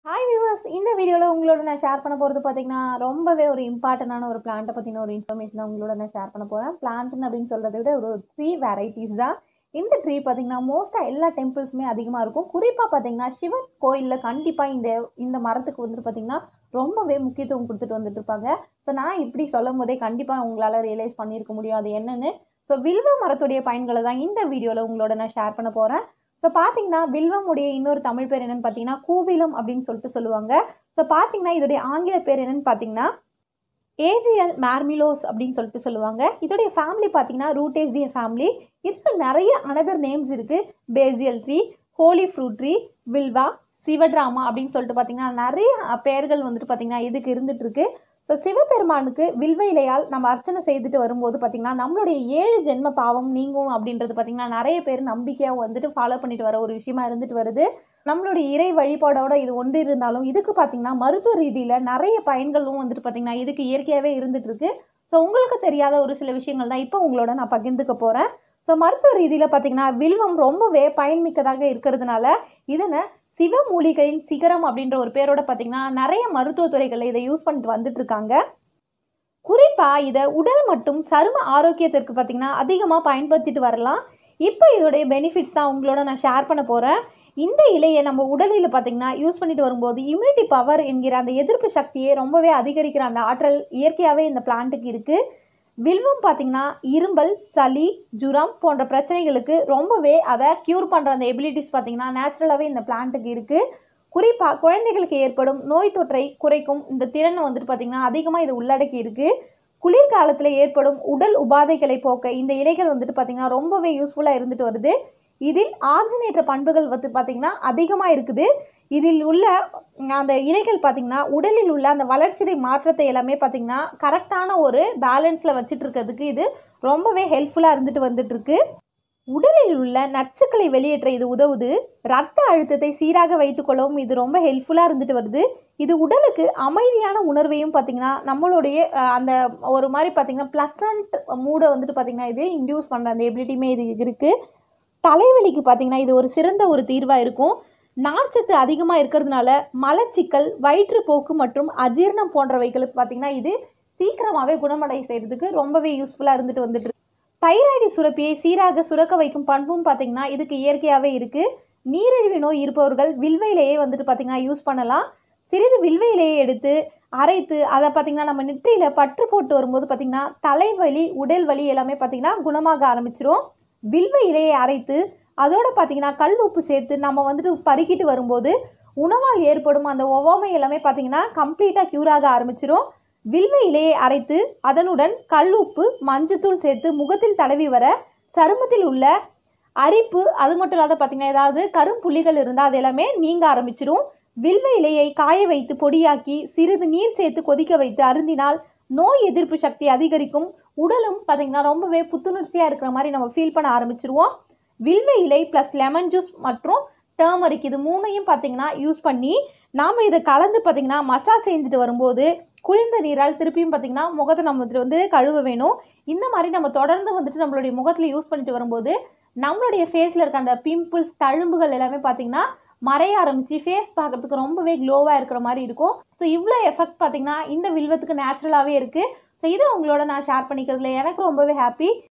hi viewers இந்த வீடியோவில் உங்களோட நான் ஷேர் பண்ண போகிறது பார்த்தீங்கன்னா ரொம்பவே ஒரு இம்பார்ட்டண்டான ஒரு பிளான்ட்டை பற்றின ஒரு இன்ஃபர்மேஷன் தான் உங்களோட நான் ஷேர் பண்ண போகிறேன் பிளான்ட்னு அப்படின்னு சொல்கிறத விட ஒரு த்ரீ வெரைட்டிஸ் தான் இந்த ட்ரீ பார்த்தீங்கன்னா மோஸ்ட்டாக எல்லா டெம்பிள்ஸுமே அதிகமாக இருக்கும் குறிப்பாக பார்த்தீங்கன்னா சிவன் கோயிலில் கண்டிப்பாக இந்த இந்த மரத்துக்கு வந்துட்டு பார்த்தீங்கன்னா ரொம்பவே முக்கியத்துவம் கொடுத்துட்டு வந்துட்டு இருப்பாங்க ஸோ நான் இப்படி சொல்லும் போதே கண்டிப்பாக உங்களால் ரியலைஸ் பண்ணியிருக்க முடியும் அது என்னன்னு ஸோ வில்வ மரத்துடைய பயன்களை தான் இந்த வீடியோவில் உங்களோட நான் ஷேர் பண்ண போகிறேன் ஸோ பார்த்தீங்கன்னா வில்வமுடைய இன்னொரு தமிழ் பேர் என்னன்னு பார்த்தீங்கன்னா கூவிலம் அப்படின்னு சொல்லிட்டு சொல்லுவாங்க ஸோ பார்த்தீங்கன்னா இதோடைய ஆங்கில பேர் என்னன்னு பார்த்தீங்கன்னா ஏஜிஎல் மேர்மிலோஸ் அப்படின்னு சொல்லிட்டு சொல்லுவாங்க இதோடைய ஃபேமிலி பார்த்தீங்கன்னா ரூட்டேசிய ஃபேமிலி இதுக்கு நிறைய அனதர் நேம்ஸ் இருக்குது பேசியல் ட்ரீ ஹோலி ஃப்ரூட் ட்ரீ வில்வா சிவட்ராமா அப்படின்னு சொல்லிட்டு பார்த்தீங்கன்னா நிறைய பெயர்கள் வந்துட்டு பார்த்தீங்கன்னா இதுக்கு இருந்துட்டு இருக்கு ஸோ சிவபெருமானுக்கு வில்வ இலையால் நம்ம அர்ச்சனை செய்துட்டு வரும்போது பார்த்தீங்கன்னா நம்மளுடைய ஏழு ஜென்ம பாவம் நீங்கும் அப்படின்றது பார்த்தீங்கன்னா நிறைய பேர் நம்பிக்கையாக வந்துட்டு ஃபாலோ பண்ணிட்டு வர ஒரு விஷயமா இருந்துட்டு வருது நம்மளுடைய இறை வழிபாடோட இது ஒன்று இருந்தாலும் இதுக்கு பார்த்தீங்கன்னா மருத்துவ ரீதியில் நிறைய பயன்களும் வந்துட்டு பார்த்தீங்கன்னா இதுக்கு இயற்கையாகவே இருந்துட்டு இருக்கு ஸோ உங்களுக்கு தெரியாத ஒரு சில விஷயங்கள் தான் இப்போ உங்களோட நான் பகிர்ந்துக்க போகிறேன் ஸோ மருத்துவ ரீதியில் பார்த்தீங்கன்னா வில்வம் ரொம்பவே பயன்மிக்கதாக இருக்கிறதுனால இதனை சிவமூலிகையின் சிகரம் அப்படின்ற ஒரு பேரோட பார்த்தீங்கன்னா நிறைய மருத்துவ துறைகளில் இதை யூஸ் பண்ணிட்டு வந்துட்டு இருக்காங்க குறிப்பாக இதை உடல் மற்றும் சரும ஆரோக்கியத்திற்கு பார்த்தீங்கன்னா அதிகமாக பயன்படுத்திட்டு வரலாம் இப்போ இதோடைய பெனிஃபிட்ஸ் தான் உங்களோட நான் ஷேர் பண்ண போகிறேன் இந்த இலையை நம்ம உடலில் பார்த்தீங்கன்னா யூஸ் பண்ணிட்டு வரும்போது இம்யூனிட்டி பவர் என்கிற அந்த எதிர்ப்பு சக்தியை ரொம்பவே அதிகரிக்கிற அந்த ஆற்றல் இயற்கையாகவே இந்த பிளான்ட்டுக்கு இருக்குது வில்வம் பார்த்தீங்கன்னா இரும்பல் சளி ஜுரம் போன்ற பிரச்சனைகளுக்கு ரொம்பவே அதை க்யூர் பண்ணுற அந்த எபிலிட்டிஸ் பார்த்தீங்கன்னா நேச்சுரலாகவே இந்த பிளான்ட்டுக்கு இருக்குது குறிப்பாக குழந்தைகளுக்கு ஏற்படும் நோய் தொற்றை குறைக்கும் இந்த திறனை வந்துட்டு பார்த்திங்கன்னா அதிகமாக இது உள்ளடக்கி இருக்குது குளிர்காலத்தில் ஏற்படும் உடல் உபாதைகளை போக்க இந்த இலைகள் வந்துட்டு பார்த்திங்கன்னா ரொம்பவே யூஸ்ஃபுல்லாக இருந்துட்டு வருது இதில் ஆக்சினேற்ற பண்புகள் வந்து பார்த்திங்கன்னா அதிகமாக இருக்குது இதில் உள்ள அந்த இலைகள் பார்த்திங்கன்னா உடலில் உள்ள அந்த வளர்ச்சிதை மாற்றத்தை எல்லாமே பார்த்திங்கன்னா கரெக்டான ஒரு பேலன்ஸில் வச்சுட்டு இருக்கிறதுக்கு இது ரொம்பவே ஹெல்ப்ஃபுல்லாக இருந்துட்டு வந்துட்டுருக்கு உடலில் உள்ள நச்சுக்களை வெளியேற்ற இது உதவுது ரத்த அழுத்தத்தை சீராக வைத்துக்கொள்ளவும் இது ரொம்ப ஹெல்ப்ஃபுல்லாக இருந்துட்டு வருது இது உடலுக்கு அமைதியான உணர்வையும் பார்த்திங்கன்னா நம்மளுடைய அந்த ஒரு மாதிரி பார்த்திங்கன்னா ப்ளசண்ட் மூடை வந்துட்டு பார்த்திங்கன்னா இது இன்டியூஸ் பண்ணுற அந்த எபிலிட்டியுமே இது இருக்குது தலைவலிக்கு பார்த்திங்கன்னா இது ஒரு சிறந்த ஒரு தீர்வாக இருக்கும் நார்ச்சத்து அதிகமாக இருக்கிறதுனால மலச்சிக்கல் வயிற்றுப்போக்கு மற்றும் அஜீர்ணம் போன்றவைகளுக்கு பார்த்திங்கன்னா இது சீக்கிரமாகவே குணமடை செய்கிறதுக்கு ரொம்பவே யூஸ்ஃபுல்லாக இருந்துட்டு வந்துட்டு தைராய்டு சுரப்பியை சீராக சுரக்க வைக்கும் பண்பும் பார்த்திங்கன்னா இதுக்கு இயற்கையாகவே இருக்குது நீரிழிவு நோய் இருப்பவர்கள் வில்வ இலையை வந்துட்டு பார்த்திங்கன்னா யூஸ் பண்ணலாம் சிறிது வில்வ இலையை எடுத்து அரைத்து அதை பார்த்திங்கன்னா நம்ம நெற்றியில் பற்று போட்டு வரும்போது பார்த்திங்கன்னா தலைவலி உடல் வலி எல்லாமே பார்த்திங்கன்னா குணமாக ஆரம்பிச்சிரும் வில்வ இலையை அரைத்து அதோட பார்த்தீங்கன்னா கல் உப்பு சேர்த்து நம்ம வந்துட்டு பருக்கிட்டு வரும்போது உணவால் ஏற்படும் அந்த ஒவ்வாமை எல்லாமே பார்த்தீங்கன்னா கம்ப்ளீட்டாக க்யூர் ஆக ஆரம்பிச்சிடும் வில்வ இலையை அரைத்து அதனுடன் கல் உப்பு மஞ்சத்தூள் சேர்த்து முகத்தில் தடவி வர சருமத்தில் உள்ள அரிப்பு அது மட்டும் இல்லாத பார்த்தீங்கன்னா ஏதாவது கரும்புள்ளிகள் இருந்தால் அது எல்லாமே நீங்க ஆரம்பிச்சிடும் வில்வ இலையை காய வைத்து பொடியாக்கி சிறிது நீர் சேர்த்து கொதிக்க வைத்து அருந்தினால் நோய் எதிர்ப்பு சக்தி அதிகரிக்கும் உடலும் பார்த்தீங்கன்னா ரொம்பவே புத்துணர்ச்சியாக இருக்கிற மாதிரி நம்ம ஃபீல் பண்ண ஆரம்பிச்சிருவோம் வில்வ இலை ப்ளஸ் லெமன் ஜூஸ் மற்றும் டேர்மரிக் இது மூணையும் பார்த்தீங்கன்னா யூஸ் பண்ணி நாம் இதை கலந்து பார்த்தீங்கன்னா மசாஜ் செஞ்சுட்டு வரும்போது குளிர்ந்த நீரால் திருப்பியும் பார்த்தீங்கன்னா முகத்தை நம்ம வந்து கழுவ வேணும் இந்த மாதிரி நம்ம தொடர்ந்து வந்துட்டு நம்மளுடைய முகத்தில் யூஸ் பண்ணிட்டு வரும்போது நம்மளுடைய ஃபேஸில் இருக்க அந்த பிம்பிள்ஸ் தழும்புகள் எல்லாமே பார்த்தீங்கன்னா மறைய ஆரம்பிச்சு ஃபேஸ் பார்க்கறதுக்கு ரொம்பவே க்ளோவாக இருக்கிற மாதிரி இருக்கும் ஸோ இவ்வளோ எஃபெக்ட் பார்த்தீங்கன்னா இந்த வில்வத்துக்கு நேச்சுரலாகவே இருக்குது ஸோ இதை உங்களோட நான் ஷேர் பண்ணிக்கிறதுல எனக்கு ரொம்பவே ஹாப்பி